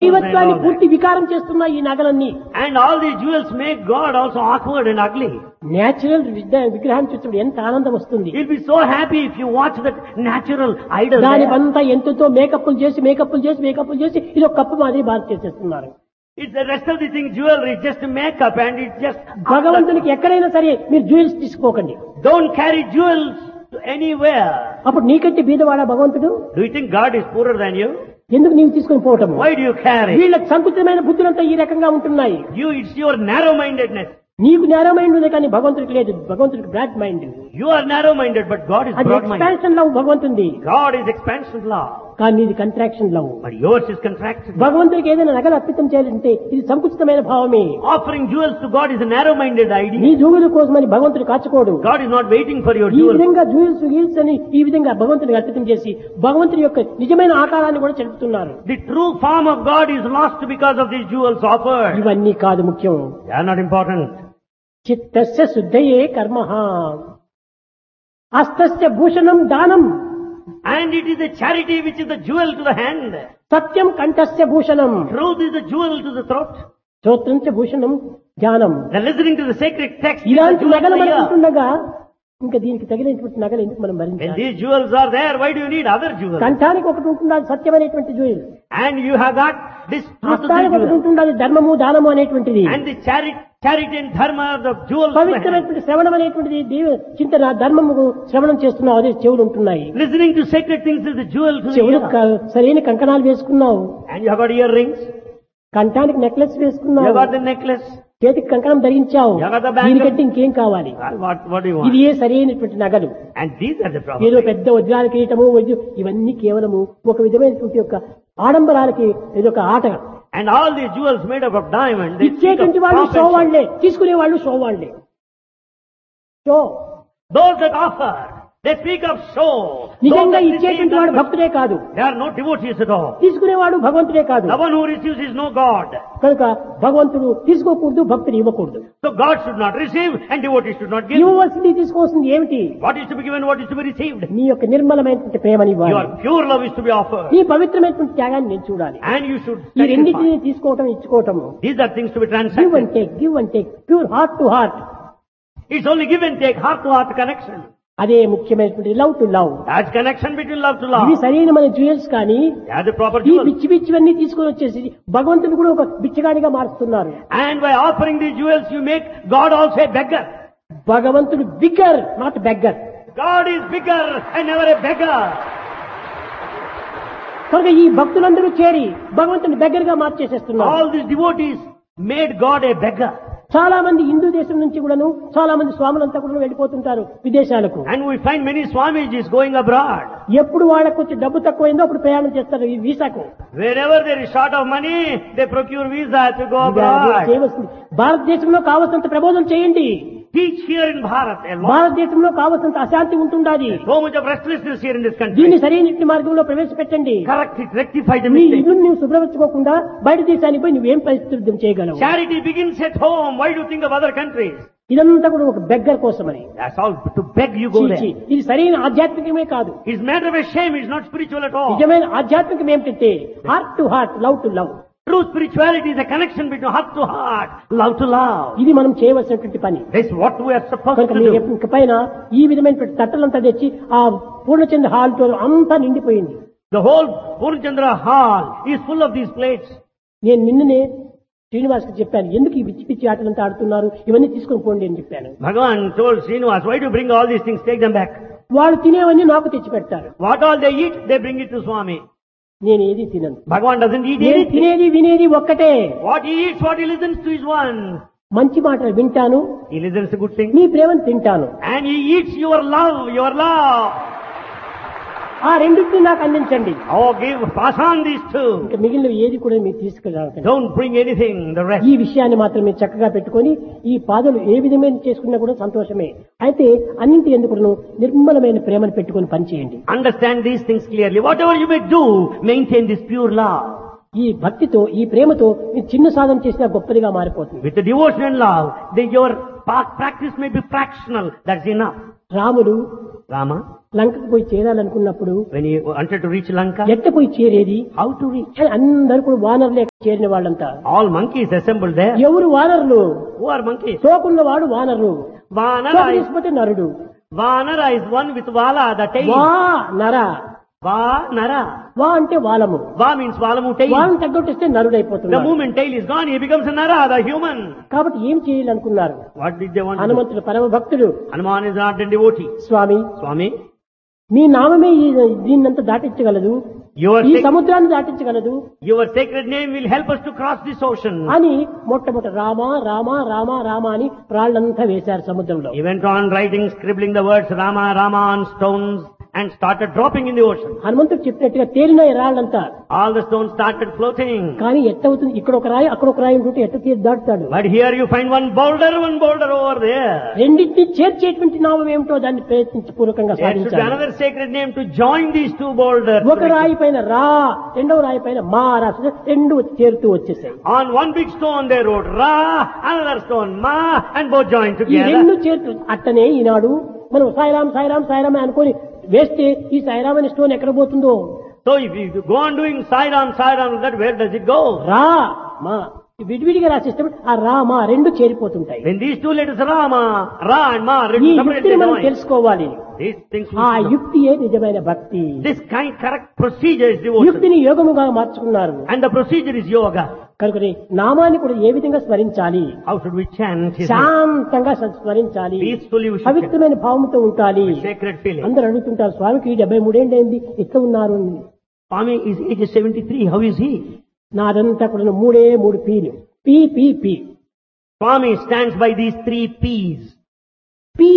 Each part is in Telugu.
దైవత్వాన్ని పూర్తి వికారం చేస్తున్నాయి ఈ నగలన్నీ And all these jewels make God also awkward and ugly. Natural విగ్రహం చూసినప్పుడు ఎంత ఆనందం వస్తుంది You'll be so happy if you watch that natural idol. దాని there. అంతా ఎంతతో మేకప్లు చేసి మేకప్లు చేసి మేకప్లు చేసి ఇది ఒక కప్పు మాదిరి బాధ చేసేస్తున్నారు It's the rest of the thing jewelry, just makeup and it's just... భగవంతునికి ఎక్కడైనా సరే మీరు జ్యువెల్స్ తీసుకోకండి Don't carry jewels to anywhere. అప్పుడు నీకంటే బీదవాడా భగవంతుడు Do you think God is poorer than you? ఎందుకు నీవు తీసుకొని పోవటం Why do you carry? వీళ్ళకి సంకుచితమైన బుద్ధులంతా ఈ రకంగా ఉంటున్నాయి You, it's your narrow-mindedness. నీకు నేరో మైండ్ ఉంది కానీ భగవంతుడికి లేదు భగవంతుడికి broad mind You are narrow-minded, but God is అది broad-minded. ఎక్స్పాన్షన్ లవ్ భగవంతుంది God is expansion law, కానీ ఇది contraction love but yours is contraction. భగవంతుడికి ఏదైనా నగలు అర్పితం చేయాలంటే ఇది సంకుచితమైన భావమే Offering jewels to God is a narrow-minded idea. నీ జూగుల కోసమని భగవంతుడు కాచుకోడు God is not waiting for your ఈ jewels. విధంగా జూయిల్స్ హీల్స్ అని ఈ విధంగా భగవంతుడికి అర్పితం చేసి భగవంతుడి యొక్క నిజమైన ఆకారాన్ని కూడా చెలుపుతున్నారు The true form of God is lost because of these jewels offered. ఇవన్నీ కాదు ముఖ్యం They are not important. చిత్తస్య శుద్ధయే కర్మ హస్తస్య భూషణం దానం And it is the charity which is the jewel to the hand. Satyam కంఠస్య Bhushanam Truth is the jewel to the throat. శ్రోత్రం చ భూషణం జ్ఞానం The listening to the sacred text is the ఇలాంటి jewel నగలు to the మనకు ear. ఉంటుండగా ఇంకా దీనికి తగినటువంటి నగలు ఎందుకు మనం When భరించాలి these jewels are there, why do you need other jewels? కంఠానికి ఒకటి ఉంటుంది అది సత్యమైనటువంటి జూయిల్ And you have got this truth of the హస్తానికి ఒకటి jewel. ఉంటుంది అది ధర్మము దానము అనేటువంటిది And the charity, charity and dharma are the jewels to the hand. పవిత్రమైనటువంటి శ్రవణం అనేటువంటిది దేవ చింతన ధర్మము శ్రవణం చేస్తున్నావు అదే చెవులు ఉంటున్నాయి Listening to sacred things is the jewel to the చెవులు ear. క- సరైన కంకణాలు వేసుకున్నావు And you have got earrings. కంఠానికి నెక్లెస్ You వేసుకున్నావు have got the necklace. చేతికి కంకణం ధరించావు You have got the bangle. దీనికంటే ఇంకేం కావాలి Well, What, what do you ఇది want? ఏ సరైనటువంటి నగలు And these are the ఏదో problems. పెద్ద వజ్రాల కిరీటము వజ్ర ఇవన్నీ కేవలము ఒక విధమైనటువంటి యొక్క ఆడంబరాలకి ఇది ఒక ఆట And all these jewels made up of diamond. They speak of ఇచ్చేటువంటి వాళ్ళు pomp షో and show. వాళ్లే తీసుకునే వాళ్ళు షో వాళ్లే show Those that offer, they speak of show. Those నిజంగా that receive, ఇచ్చేటువంటి వాడు భక్తుడే కాదు they are no devotees at all. తీసుకునేవాడు భగవంతుడే కాదు The one who receives is no God. కనుక భగవంతుడు తీసుకోకూడదు భక్తుడు ఇవ్వకూడదు So God should not receive and devotees should not give. ఇవ్వవలసింది తీసుకోవాల్సింది ఏమిటి What is to be given, what is to be received? నీ యొక్క నిర్మలమైనటువంటి ప్రేమని ఇవ్వాలి Your pure love is to be offered. నీ పవిత్రమైనటువంటి త్యాగాన్ని నేను చూడాలి And you should ఈ రెండింటిని sacrifice. తీసుకోవటం ఇచ్చుకోవటం These are things to be give transacted. And take give and take pure heart to heart It's only give and take, heart to heart connection. అదే ముఖ్యమైనటువంటి love to love That's connection between love to ఇది love. సరైన మన జ్యువెల్స్ కానీ They are the proper ఈ jewels. పిచ్చి పిచ్చివన్నీ తీసుకొని వచ్చేసి భగవంతుడు కూడా ఒక బిచ్చగాడిగా మారుస్తున్నారు And by offering these jewels, you make God also a beggar. భగవంతుడు bigger not beggar God is bigger and never a beggar. కనుక ఈ భక్తులందరూ చేరి భగవంతుని బెగ్గర్ గా మార్చేసేస్తున్నారు All these devotees made God a beggar. చాలా మంది హిందూ దేశం నుంచి కూడాను చాలా మంది స్వాములంతా కూడా వెళ్ళిపోతుంటారు విదేశాలకు And we find many Swamijis going abroad. ఎప్పుడు వాళ్ళకు కొంచెం డబ్బు తక్కువైందో అప్పుడు ప్రయాణం చేస్తారు ఈ వీసాకు Wherever there is short of money, they procure visa to go ఇది అదే abroad. చేయవలసింది భారతదేశంలో కావలసినంత ప్రబోధం చేయండి Teach here in Bharat. A lot, భారతదేశంలో కావలసినంత అశాంతి ఉంటుండాది so much of restlessness here in this దీన్ని country. సరైన మార్గంలో ప్రవేశపెట్టండి Correct it, rectify the నీ mistake. ఇల్లు నువ్వు శుభ్రపరచుకోకుండా బయట దేశానికి పోయి నువ్వేం పరిస్థితులు చేయగలవు Charity begins at home. Why do you think of other countries? ఇదంతా కూడా ఒక బెగ్గర్ కోసమని That's all. To beg you go చీ, చీ. there. ఇది సరైన ఆధ్యాత్మికమే కాదు It's matter of a shame. It's not spiritual at all. నిజమైన ఆధ్యాత్మికం ఏమిటంటే heart to heart love to love True spirituality is a connection between heart to heart, love to love. ఇది మనం చేయవలసినటువంటి పని That's what we are supposed కనుక to మీరు do. ఇక పైన ఈ విధమైనటువంటి తట్టలంతా తెచ్చి ఆ పూర్ణచంద్ర హాల్ తో అంతా నిండిపోయింది The whole Purnchandra hall is full of these plates. నేను నిన్ననే శ్రీనివాస్కి చెప్పాను ఎందుకు ఈ పిచ్చి పిచ్చి ఆటలంతా ఆడుతున్నారు ఇవన్నీ తీసుకొని పోండి అని చెప్పాను Bhagavan told Srinivas, why do you bring all these things? Take them back. వాళ్ళు తినేవన్నీ నాకు తెచ్చి పెడతారు What all they eat, they bring it to Swami. నేను ఏది తినను Bhagavan doesn't eat నేను anything. తినేది వినేది ఒక్కటే What he eats, what he listens to is one. మంచి మాటలు వింటాను He listens to good things. మీ ప్రేమను తింటాను And he eats your love, your love. ఆ రెండింటిని నాకు అందించండి Oh, give, pass on these two. ఇంకా మిగిలిన ఏది కూడా మీరు తీసుకురాకండి Don't bring anything, the rest. ఈ విషయాన్ని మాత్రం మీరు చక్కగా పెట్టుకొని ఈ పాదలు ఏ విధమైన చేసుకున్నా కూడా సంతోషమే అయితే అన్నింటి ఎందుకు నిర్మలమైన ప్రేమను పెట్టుకొని పనిచేయండి Understand these things clearly. Whatever you may do, maintain this pure love. ఈ భక్తితో ఈ ప్రేమతో మీరు చిన్న సాధన చేసినా గొప్పదిగా మారిపోతుంది With the devotion and love, the, your pa- practice may be fractional. That's enough. రాముడు Rama, లంకకు పోయి చేరాలనుకున్నప్పుడు when he wanted to reach Lanka, ఎట్ట పోయి చేరేది how to reach? అని అందరూ కూడా వానరులే చేరిన వాళ్ళంతా All monkeys assembled there. ఎవరు వానరులు Who are monkeys? తోకున్నవాడు వానరు Vanara తోక is, తీసుకుపోతే నరుడు Vanara is one with Vala, the tail. వా నర Vanara. వా అంటే వాలము Va means Valamu tail. వాలను తగ్గొట్టిస్తే The నరుడైపోతున్నాడు moment tail is gone, he becomes a Nara, the human. కాబట్టి ఏం చేయాలనుకున్నారు What did they want to do? హనుమంతుడు పరమ భక్తుడు Hanuman is not a devotee. Swamy Swami, మీ నామమే ఈ- దీన్నంతా దాటించగలదు your, ఈ sac- సముద్రాన్ని దాటించగలదు your sacred name will help us to cross this ocean. అని మొట్టమొదటి రామ రామ రామ రామ అని రాళ్ళంతా వేశారు సముద్రంలో He went on writing, scribbling the words Rama, Rama on stones and started dropping in the ocean. హనుమంతుడు చెప్పినట్టుగా తేలినాయి రాళ్ళంతా All the stones started floating. కానీ ఎట్టవుతుంది ఇక్కడ ఒక రాయి అక్కడ ఒక రాయి ఉంటుంటే ఎట్ట తీసి దాటుతాడు But here you find one boulder, one boulder over there. రెండింటిని చేర్చేటువంటి నామం ఏమిటో దాన్ని ప్రయత్నించి పూర్వకంగా There should be సాధించాలి another sacred name to join these two boulders. ఒక రాయి పైన రా రెండవ రాయి పైన మా రాసి రెండు వచ్చి చేరుతూ వచ్చేసాయి On one big stone they wrote Ra, another stone Ma, and both joined ఈ రెండు together. చేరుతూ అట్టనే ఈనాడు మనం సాయిరాం సాయిరాం సాయిరాం అని అనుకొని వేస్తే ఈ సాయిరాం అనే స్టోన్ ఎక్కడ పోతుందో So if you go on doing side on side on that, where does it go? రా మా విడివిడిగా రాసిస్తే ఆ రా మా రెండు చేరిపోతుంటాయి When these two letters Rama, Ra and Ma ఈ written separately యుక్తిని మనం joined. తెలుసుకోవాలి These things we ఆ should know. యుక్తియే నిజమైన భక్తి This kind correct procedure is devotion. యుక్తిని యోగముగా మార్చుకున్నారు And the procedure is yoga. కనుక నామాన్ని కూడా ఏ విధంగా స్మరించాలి How should we chant his name? శాంతంగా స్మరించాలి Peacefully we should chant. పవిత్రమైన భావంతో ఉండాలి Sacred feeling. అందరూ అడుగుతుంటారు స్వామికి డెబ్బై మూడేళ్ళైంది ఇట్లా ఉన్నారు అని. Swami is age 73. How is he? నాదంతా కూడా మూడే మూడు పీలు P P P Swami stands by these three P's. P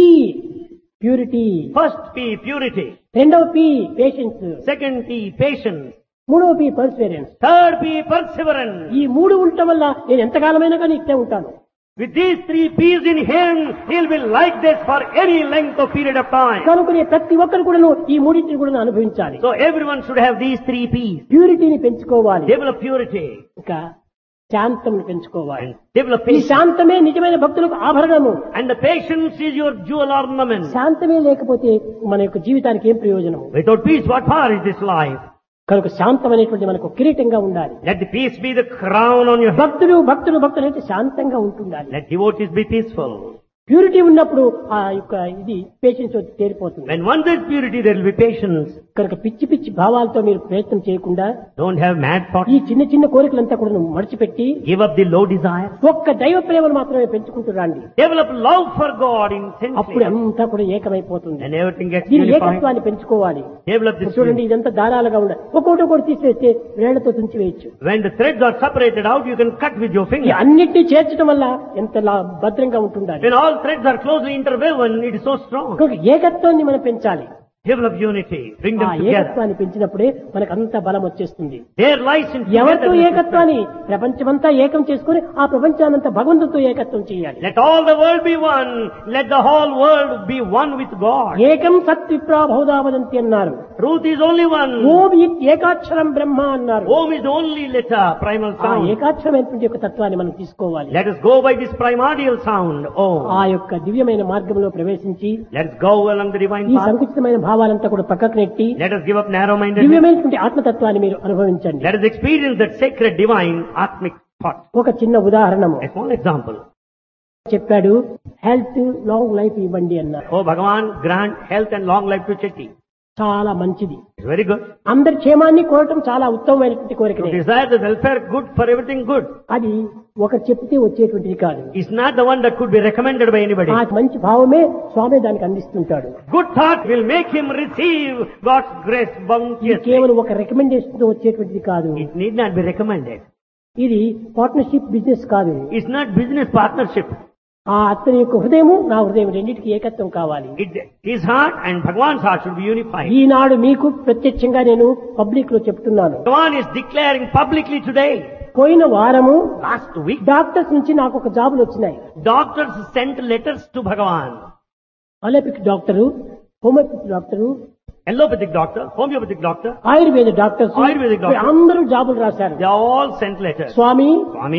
purity First P, purity. రెండవ P patience Second P, patience. మూడవ P perseverance Third P, perseverance. ఈ మూడు ఉండటం వల్ల నేను ఎంతకాలమైనా కానీ ఇట్టే ఉంటాను With these three P's in hand, he'll be like this for any length of period of time. కనుకనే ప్రతి ఒక్కరు కూడాను ఈ మూడింటిని కూడా అనుభవించాలి So everyone should have these three P's. ప్యూరిటీని పెంచుకోవాలి Develop purity ఇంకా శాంతం పెంచుకోవాలి and develop ఈ patience. శాంతమే నిజమైన భక్తులకు ఆభరణము And the patience is your jewel ornament. శాంతమే లేకపోతే మన యొక్క జీవితానికి ఏం ప్రయోజనము Without peace, what power is this life? కనుక శాంతం అనేటువంటి మనకు కిరీటంగా ఉండాలి Let the peace be the crown on your head. భక్తులు భక్తులు భక్తులు అయితే శాంతంగా ఉంటుండాలి Let devotees be peaceful. Purity ఉన్నప్పుడు ఆ యొక్క ఇది పేషెన్స్ వచ్చి తేలిపోతుంది When one there's purity, there will be patience. కనుక పిచ్చి పిచ్చి భావాలతో మీరు ప్రయత్నం చేయకుండా Don't have mad thoughts. ఈ చిన్న చిన్న కోరికలంతా కూడా మడిచిపెట్టి Give up the low desire. ఒక్క దైవ ప్రేమను మాత్రమే పెంచుకుంటూ రండి Develop love for God అప్పుడు intensely. అంతా కూడా ఏకమైపోతుంది And everything gets దీని unified. ఏకత్వాన్ని పెంచుకోవాలి Develop ఇప్పుడు this. చూడండి unity. ఇదంతా దారాలుగా ఉండాలి ఒక్కొక్కటి ఒకటి తీసివేస్తే వేళ్లతో తుంచి వేయచ్చు When the threads are separated out, you can cut with your ఈ finger. అన్నిటినీ చేర్చడం వల్ల ఎంత లా- భద్రంగా ఉంటుండాలి When all threads are closely interwoven, it is so strong. కనుక ఏకత్వాన్ని మనం పెంచాలి Develop unity. Bring ఆ them together. ఏకత్వాన్ని పెంచినప్పుడే మనకు అంత బలం వచ్చేస్తుంది There lies in ఎవరితో togetherness. ఏకత్వాన్ని ప్రపంచమంతా ఏకం చేసుకుని ఆ ప్రపంచానంతా భగవంతుతో ఏకత్వం చేయాలి Let all the world be one. Let the whole world be one with God. ఏకం సత్ విప్రా బహుదావదంతి అన్నారు Truth is only one. ఓం ఇత్ ఏకాక్షరం బ్రహ్మ అన్నారు Om is the only letter, primal ఆ sound. ఏకాక్షరమైనటువంటి యొక్క తత్వాన్ని మనం తీసుకోవాలి Let us go by this primordial sound. ఆ Om. యొక్క దివ్యమైన మార్గంలో ప్రవేశించి Let's go along the divine ఈ path. సంకుచితమైన భావాలంతా కూడా పక్కకు నెట్టి Let us give up narrow-mindedness. దివ్యమైనటువంటి ఆత్మతత్వాన్ని మీరు అనుభవించండి Let us experience that sacred, divine, atmic thought. ఒక చిన్న ఉదాహరణము A small example. చెప్పాడు హెల్త్ లాంగ్ లైఫ్ ఇవ్వండి అన్నారు Oh Bhagavan, grant health and long life to Chetty. చాలా మంచిది It's very good. అందరి క్షేమాన్ని కోరటం చాలా ఉత్తమమైనటువంటి To కోరికనే desire the welfare good for everything good అది ఒకరు చెప్తే వచ్చేటువంటిది కాదు is not the one that could be recommended by anybody. ఆ మంచి భావమే స్వామి దానికి అందిస్తుంటాడు Good thought will make him receive God's grace ఇది bounteously. కేవలం ఒక రికమెండేషన్ తో వచ్చేటువంటిది కాదు It need not be recommended. ఇది పార్ట్నర్షిప్ బిజినెస్ కాదు It's not business partnership. ఆ అతని యొక్క హృదయము నా హృదయం రెండింటికి ఏకత్వం కావాలి It, his heart and Bhagwan's heart should be unified. ఈనాడు మీకు ప్రత్యక్షంగా నేను పబ్లిక్ లో చెప్తున్నాను Bhagavan is declaring publicly today. పోయిన వారము Last week, డాక్టర్స్ నుంచి నాకు ఒక జాబులు వచ్చినాయి doctors sent letters to Bhagavan. Allopathic doctor homeopathy doctor Allopathic doctor, homeopathic doctor, Ayurveda doctors Ayurvedic doctor. అందరూ జాబులు రాశారు they all sent letters. Swamy Swami,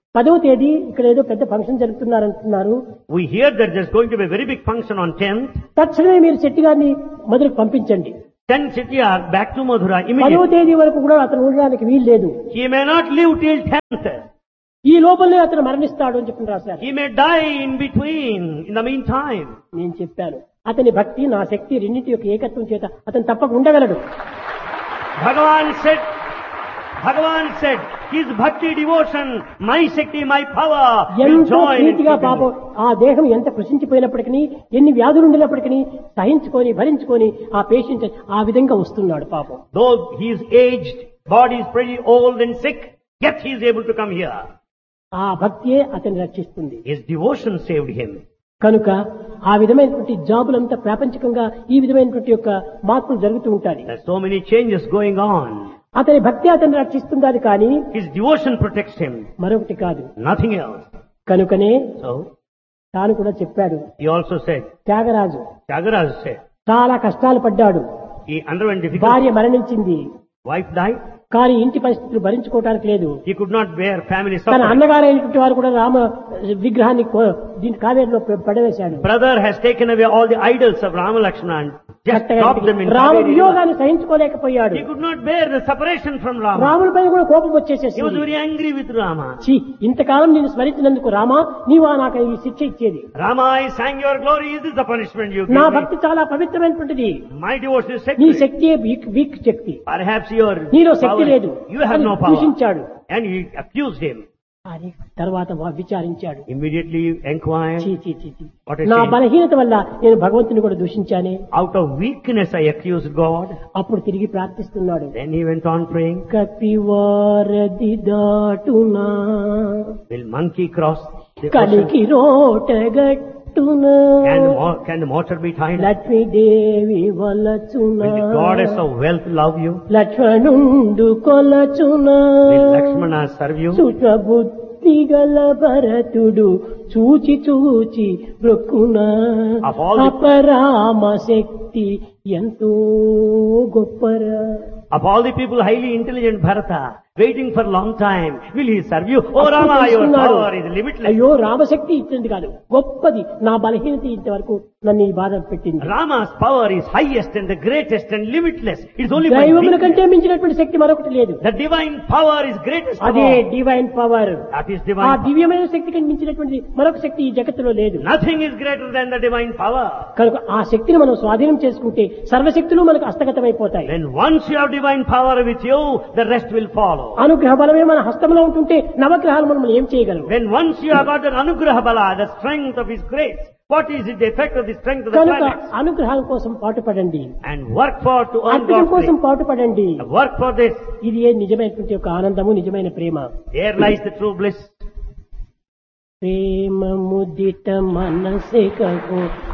పదవ తేదీ ఇక్కడ ఏదో పెద్ద ఫంక్షన్ జరుపుతున్నారంటున్నారు We hear that there's going to be a very big function on 10th. తక్షణమే మీరు శెట్టి గారిని మొదలుకు పంపించండి 10 Chettiar back to Madhura పదవ immediately. తేదీ వరకు కూడా అతను ఉండడానికి వీలు లేదు He may not live till 10th. ఈ లోపలనే అతను మరణిస్తాడు అని చెప్పి రాశారు He may die in between, in the meantime. నేను చెప్పాను అతని భక్తి నా శక్తి రెండింటి యొక్క ఏకత్వం చేత అతను తప్పక ఉండగలడు Bhagavan said, Bhagavan said, his bhakti devotion, my Shakti, my power will ఎంతో join in ప్రీతిగా keeping పాపం it. ఆ దేహం ఎంత కృషించిపోయినప్పటికీ ఎన్ని వ్యాధులు ఉండినప్పటికీ సహించుకొని భరించుకొని ఆ పేషెంట్ ఆ విధంగా వస్తున్నాడు పాపం Though he is aged, body is pretty old and sick, yet he is able to come here. ఆ భక్తియే అతన్ని రక్షిస్తుంది His devotion saved him. కనుక ఆ విధమైనటువంటి జాబులంతా ప్రాపంచికంగా ఈ విధమైనటువంటి యొక్క మార్పులు జరుగుతూ ఉంటాయి There's so many changes going on. అతని భక్తి అతన్ని రక్షిస్తుందని కానీ His devotion protects him, మరొకటి కాదు nothing else. కనుకనే So, తాను కూడా చెప్పాడు he also said, Tyagaraju Tyagaraja said, చాలా కష్టాలు పడ్డాడు he underwent difficult, భార్య మరణించింది wife died, కానీ ఇంటి పరిస్థితులు భరించుకోవటానికి లేదు he could not bear family తన suffering. అన్నగారైనటువంటి వారు కూడా రామ విగ్రహాన్ని కో- దీని కావేరిలో ప- పడవేశాడు Brother has taken away all the idols of Rama Lakshmana and just dropped them in Rama Kaveri river. వియోగాన్ని సహించుకోలేకపోయాడు He could not bear the separation from Rama. రాముడి పైన కూడా కోపం He was వచ్చేసేసి very angry with Rama. ఛీ, ఇంతకాలం నేను స్మరించినందుకు రామా నీవా నాకు ఈ శిక్ష ఇచ్చేది Rama, I sang your glory. Is this the punishment you నా give me? భక్తి చాలా పవిత్రమైనటువంటిది My devotion is నీ sacred. శక్తియే వీక్ వీక్ శక్తి Perhaps your నీలో శక్తి power, లేదు you have అని no power. దూషించాడు And he accused him. అని తర్వాత వా- విచారించాడు Immediately inquired, చీ, చీ, చీ, చీ. What a నా shame. బలహీనత వల్ల నేను భగవంతుని కూడా దూషించానే out of weakness I accused God. అప్పుడు తిరిగి ప్రార్థిస్తున్నాడు Then he went on praying, కపివారది దాటునా will monkey cross the ocean? కలికి రోటగట్టునా Can the, mo- can the motor be tied? up? Lakshmidevi వలచునా Will the goddess of wealth love you? లక్ష్మణుండు కొలచునా Will Lakshmana serve you? సుఖబుద్ధి గల భరతుడు చూచి చూచి బ్రొక్కునా Of all the- అపరామ శక్తి ఎంతో గొప్పరా Of all the people highly intelligent Bharata, waiting for a long time, will he serve you? Oh అప్పుడు Rama, your తెలుసుకున్నాడు. power is limitless. అయ్యో రామశక్తి ఇచ్చింది కాదు గొప్పది నా బలహీనత ఇంతవరకు నన్ను ఈ బాధ పెట్టింది Rama's power is highest and the greatest and limitless. It's only my దైవముల weakness. కంటే మించినటువంటి శక్తి మరొకటి లేదు The divine power is greatest of అదే all. Divine power That is ఆ divine power. దివ్యమైన శక్తికి మించినటువంటి మరొక శక్తి ఈ జగత్తులో లేదు Nothing is greater than the divine power. కనుక ఆ శక్తిని మనం స్వాధీనం చేసుకుంటే సర్వశక్తులు మనకు హస్తగతమైపోతాయి Then once you have divine power with you, the rest will follow. అనుగ్రహ బలమే మన హస్తంలో ఉంటుంటే నవగ్రహాలు మనం ఏం చేయగలం When once you have got the anugraha bala, the strength of his grace, what is it, the effect of the strength of the కనుక planets? అనుగ్రహాల కోసం పాటుపడండి And work for to earn అద్భుతం God's కోసం grace. పాటుపడండి Work for this. ఇది ఏ నిజమైనటువంటి ఒక ఆనందము నిజమైన ప్రేమ There lies the true bliss. ప్రేమ ముదిట మనసే కహో